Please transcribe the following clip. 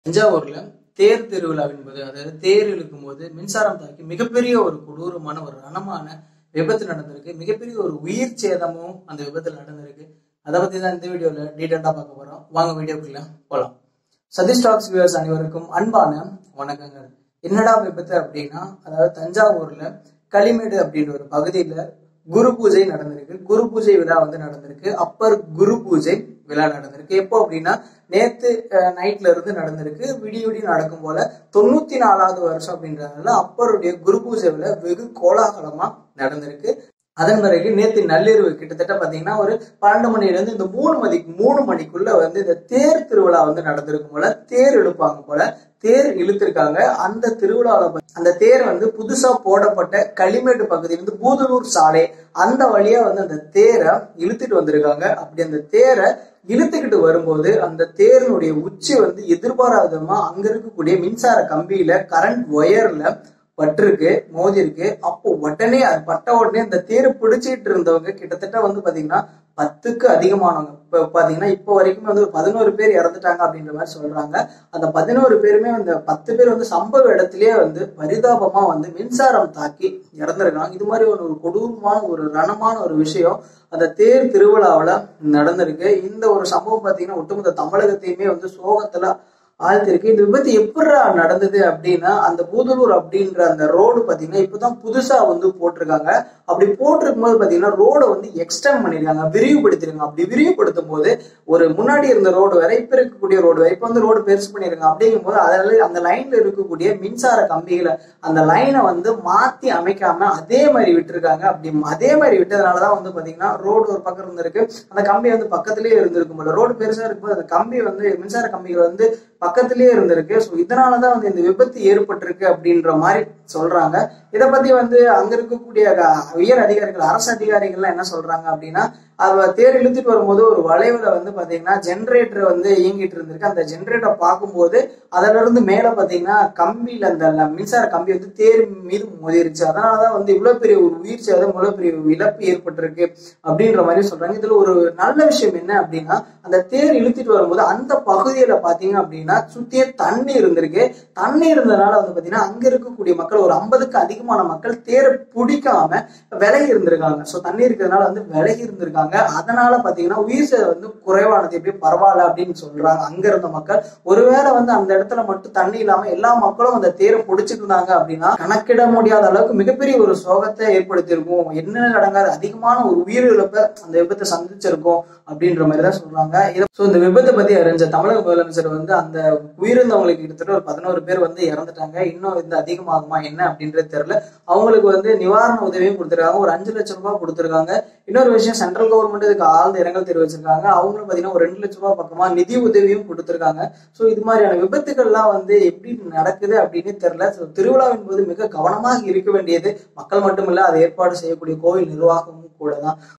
தஞ்சாவூர்ல தேர் திருவிழா என்பது அதாவது தேர் இழுக்கும் போது மின்சாரம் தாக்கி மிகப்பெரிய ஒரு கொடூரமான ஒரு ரணமான விபத்து நடந்திருக்கு மிகப்பெரிய ஒரு உயிர் சேதமும் அந்த விபத்துல நடந்திருக்கு அதை பத்தி தான் இந்த வீடியோல டீட்டெயிலா பார்க்க போறோம் வாங்க வீடியோக்குள்ள போலாம் சதீஷ் டாக்ஸ் வியூவர்ஸ் அனைவருக்கும் அன்பான வணக்கங்கள் என்னடா விபத்து அப்படின்னா அதாவது தஞ்சாவூர்ல களிமேடு அப்படின்ற ஒரு பகுதியில குரு பூஜை நடந்திருக்கு குரு பூஜை விழா வந்து நடந்திருக்கு அப்பர் குரு பூஜை விழா நடந்திருக்கு எப்போ அப்படின்னா நேத்து நைட்ல இருந்து நடந்திருக்கு விடிய விடிய நடக்கும் போல தொண்ணூத்தி நாலாவது வருஷம் அப்படின்றதுனால அப்பருடைய குரு பூஜை விழா வெகு கோலாகலமா நடந்திருக்கு அதன் பிறகு நேத்து நள்ளிரவு கிட்டத்தட்ட பாத்தீங்கன்னா ஒரு பன்னெண்டு மணில இருந்து இந்த மூணு மணி மூணு மணிக்குள்ள வந்து இந்த தேர் திருவிழா வந்து நடந்திருக்கும் போல தேர் இழுப்பாங்க போல தேர் இழுத்திருக்காங்க அந்த திருவிழாவில் அந்த தேர் வந்து புதுசா போடப்பட்ட களிமேடு பகுதியிலிருந்து பூதலூர் சாலை அந்த வழியா வந்து அந்த தேரை இழுத்துட்டு வந்திருக்காங்க அப்படி அந்த தேரை இழுத்துக்கிட்டு வரும்போது அந்த தேரினுடைய உச்சி வந்து எதிர்பாராத விதமா அங்க இருக்கக்கூடிய மின்சார கம்பியில கரண்ட் ஒயர்ல பட்டிருக்கு மோதி இருக்கு அப்போ உடனே அது பட்ட உடனே அந்த தேரை பிடிச்சிட்டு இருந்தவங்க கிட்டத்தட்ட வந்து பாத்தீங்கன்னா பத்துக்கு அதிகமானவங்க இப்ப பாத்தீங்கன்னா இப்போ வரைக்குமே வந்து ஒரு பதினோரு பேர் இறந்துட்டாங்க அப்படின்ற மாதிரி சொல்றாங்க அந்த பதினோரு பேருமே அந்த பத்து பேர் வந்து சம்பவ இடத்திலேயே வந்து பரிதாபமா வந்து மின்சாரம் தாக்கி இறந்துருக்காங்க இது மாதிரி ஒரு ஒரு கொடூரமான ஒரு ரணமான ஒரு விஷயம் அந்த தேர் திருவிழாவில் நடந்திருக்கு இந்த ஒரு சம்பவம் பாத்தீங்கன்னா ஒட்டுமொத்த தமிழகத்தையுமே வந்து சோகத்துல ஆழ்த்திருக்கு இந்த விபத்து எப்படா நடந்தது அப்படின்னா அந்த பூதலூர் அப்படின்ற அந்த ரோடு பாத்தீங்கன்னா இப்பதான் புதுசா வந்து போட்டிருக்காங்க அப்படி போட்டிருக்கும் போது பாத்தீங்கன்னா ரோடை வந்து எக்ஸ்டெண்ட் பண்ணிருக்காங்க விரிவுபடுத்திருக்காங்க அப்படி விரிவுபடுத்தும் போது ஒரு முன்னாடி இருந்த ரோடு வேற இப்ப இருக்கக்கூடிய ரோடு வேற இப்ப வந்து ரோடு பெருசு பண்ணிருக்காங்க அப்படிங்கும் போது அதில் அந்த லைன்ல இருக்கக்கூடிய மின்சார கம்பிகளை அந்த லைனை வந்து மாத்தி அமைக்காம அதே மாதிரி விட்டுருக்காங்க அப்படி அதே மாதிரி விட்டதுனாலதான் வந்து பாத்தீங்கன்னா ரோடு ஒரு பக்கம் இருந்திருக்கு அந்த கம்பி வந்து பக்கத்திலேயே இருந்திருக்கும் போல ரோடு பெருசா இருக்கும்போது அந்த கம்பி வந்து மின்சார கம்பிகள் வந்து பக்கத்திலேயே இருந்திருக்கு ஸோ இதனாலதான் வந்து இந்த விபத்து ஏற்பட்டிருக்கு அப்படின்ற மாதிரி சொல்றாங்க இதை பத்தி வந்து அங்க இருக்கக்கூடிய உயர் அதிகாரிகள் அரசு அதிகாரிகள்லாம் என்ன சொல்றாங்க அப்படின்னா அவ தேர் இழுத்துட்டு வரும்போது ஒரு வளைவுல வந்து பாத்தீங்கன்னா ஜென்ரேட்டர் வந்து இயங்கிட்டு இருந்திருக்கு அந்த ஜென்ரேட்டர் பார்க்கும்போது அதுல இருந்து மேல பாத்தீங்கன்னா கம்பியில அந்த மின்சார கம்பி வந்து தேர் மீது மோதிருச்சு அதனாலதான் வந்து இவ்வளவு பெரிய ஒரு உயிர் சேதம் இவ்வளவு பெரிய இழப்பு ஏற்பட்டிருக்கு அப்படின்ற மாதிரி சொல்றாங்க இதுல ஒரு நல்ல விஷயம் என்ன அப்படின்னா அந்த தேர் இழுத்துட்டு வரும்போது அந்த பகுதியில பாத்தீங்க அப்படின்னா சுத்தியே தண்ணி இருந்திருக்கு தண்ணி இருந்ததுனால வந்து பாத்தீங்கன்னா அங்க இருக்கக்கூடிய மக்கள் ஒரு ஐம்பதுக்கு அதிகமான மக்கள் தேரை பிடிக்காம விலகி இருந்திருக்காங்க சோ தண்ணி இருக்கிறதுனால வந்து விலகி இருந்திருக்காங்க அதனால பாத்தீங்கன்னா உயிர் சேதம் வந்து குறைவானது எப்படி பரவாயில்ல அப்படின்னு சொல்றாங்க அங்க இருந்த மக்கள் ஒருவேளை வந்து அந்த இடத்துல மட்டும் தண்ணி இல்லாம எல்லா மக்களும் அந்த தேரை பிடிச்சிட்டு இருந்தாங்க அப்படின்னா கணக்கிட முடியாத அளவுக்கு மிகப்பெரிய ஒரு சோகத்தை ஏற்படுத்தியிருக்கும் என்ன நடங்காது அதிகமான ஒரு உயிரிழப்பை அந்த விபத்தை சந்திச்சிருக்கும் அப்படின்ற மாதிரி தான் சொல்றாங்க ஸோ இந்த விபத்தை பத்தி அறிஞ்ச தமிழக முதலமைச்சர் வந்து அந்த உயிரிழந்தவங்களுக்கு கிட்டத்தட்ட ஒரு பதினோரு பேர் வந்து இறந்துட்டாங்க இன்னும் வந்து அதிகமாகுமா என்ன அப்படின்றது தெரியல அவங்களுக்கு வந்து நிவாரண உதவியும் கொடுத்துருக்காங்க ஒரு அஞ்சு லட்சம் ரூபாய் கொடுத்துருக்காங்க இன்னொரு விஷயம் சென்ட்ரல் கவர்மெண்ட் இதுக்கு ஆழ்ந்த இரங்கல் தெரிவிச்சிருக்காங்க அவங்களும் பாத்தீங்கன்னா ஒரு ரெண்டு லட்சம் ரூபாய் பக்கமா நிதி உதவியும் கொடுத்துருக்காங்க ஸோ இது மாதிரியான விபத்துக்கள்லாம் வந்து எப்படி நடக்குது அப்படின்னு தெரியல ஸோ திருவிழாவின் போது மிக கவனமாக இருக்க வேண்டியது மக்கள் மட்டுமில்ல அதை ஏற்பாடு செய்யக்கூடிய கோவில் நிர்வாகமும் கூட தான்